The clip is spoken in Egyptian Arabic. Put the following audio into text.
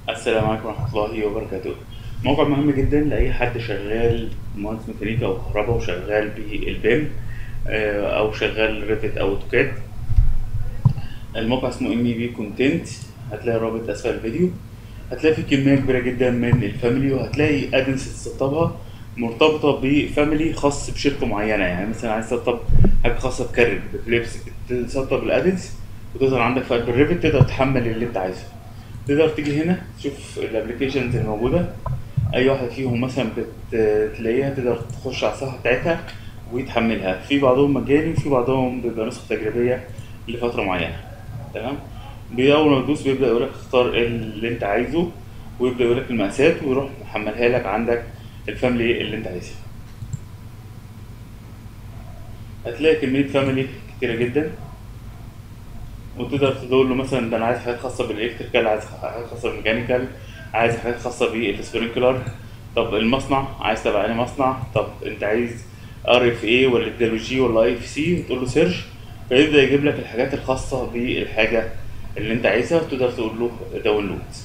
السلام عليكم ورحمة الله وبركاته موقع مهم جدا لأي حد شغال مهندس ميكانيكا أو كهرباء وشغال بالبيم آه، أو شغال ريفت أو أوتوكاد الموقع اسمه ام بي كونتنت هتلاقي الرابط أسفل الفيديو هتلاقي فيه كمية كبيرة جدا من الفاميلي وهتلاقي ادنس تسطبها مرتبطة بفاميلي خاص بشركة معينة يعني مثلا عايز تسطب حاجة خاصة بكارل بفليبس تسطب الادنس وتظهر عندك في قلب الريفت تقدر تحمل اللي انت عايزه تقدر تيجي هنا تشوف الابلكيشنز الموجودة أي واحدة فيهم مثلا بتلاقيها تقدر تخش على الصفحة بتاعتها وتحملها في بعضهم مجاني وفي بعضهم بيبقى نسخة تجريبية لفترة معينة تمام أول ما تدوس بيبدأ يقولك اختار اللي أنت عايزه ويبدأ يقولك المقاسات ويروح محملها لك عندك الفاميلي اللي أنت عايزها هتلاقي كمية فاميلي كتيرة جدا وتقدر تقول له مثلا ده انا عايز حاجات خاصه بالالكتريكال عايز حاجات خاصه بالميكانيكال عايز حاجات خاصه بالسبرينكلر طب المصنع عايز تبع انهي مصنع طب انت عايز ار اف اي ولا جي ولا اي اف سي وتقول له سيرش فيبدا يجيب لك الحاجات الخاصه بالحاجه اللي انت عايزها وتقدر تقول له داونلود